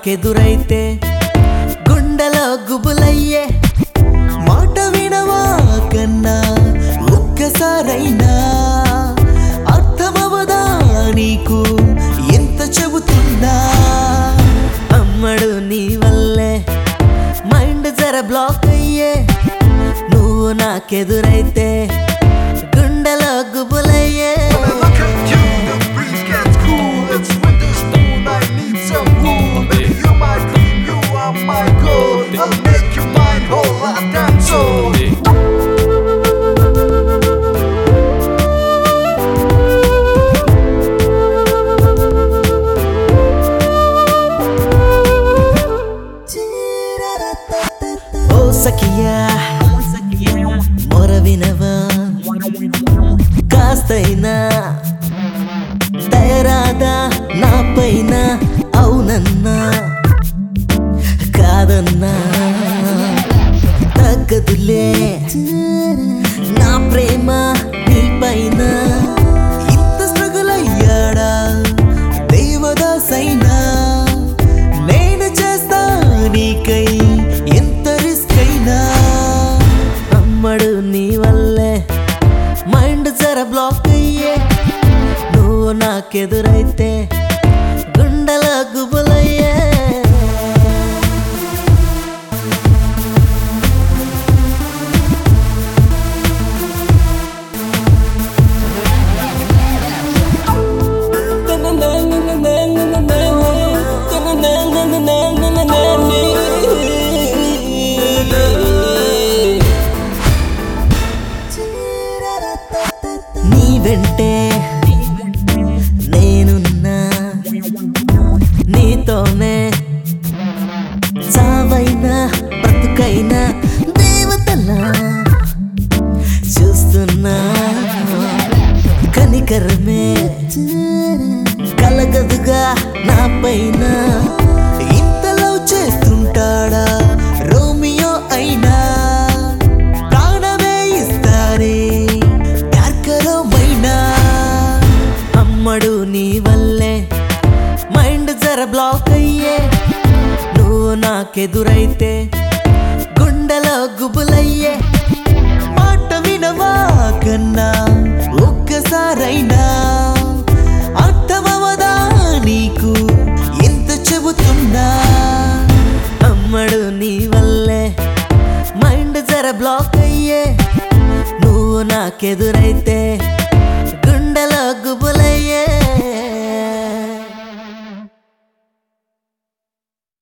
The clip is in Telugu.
నాకెదురైతే గుండెలో గుబులయ్యే మాట వినవా కన్నా ఒక్కసారైనా అర్థమవదా నీకు ఎంత చెబుతున్నా అమ్మడు నీ వల్లే మైండ్ జర బ్లాక్ అయ్యే నువ్వు నాకెదురైతే గుండెలో గుబులయ్యే When I look at you, the breeze gets cool. It's winter stone, I need some wool. Baby, you're my dream, you are my goal. I'll make you mine, whole heart and soul. ఓ సఖియా మొర వినవా కాస్తైనా దయరాదా నా పైన అవునన్నా కాదన్నా తగ్గదులే నా ప్రేమ నీ పైన ఇంత స్ట్రగుల్ అయ్యాడా దేవదాసైనా నేను చేస్తా నీకై ఎంత రిస్క్ అయినా అమ్మడు నీ వల్లే మైండ్ జర బ్లాక్ అయ్యే నువ్వు నాకెదురైతే గుండెల గుబులయ్యే నీ వెంటే నేనున్నా నీతోనే చావైనా బ్రతుకైనా దేవతలా చూస్తున్నా కనికరమే కలగదుగా నా పైన ఇంతలో చేస్తుంటాడా రోమియో అయినా ప్రాణమే ఇస్తారే యార్కరమైనా అమ్మడు నీ వల్లే మైండ్ జర బ్లాక్ అయ్యే నువ్వు నాకెదురైతే గుండెలో గుబులయ్యే మాట వినవా కన్నా ఒక్కసారైనా అర్థమవదా నీకు ఎంత చెబుతున్నా అమ్మడు నీ వల్లే మైండ్ జర బ్లాక్ అయ్యే నువ్వు నాకెదురైతే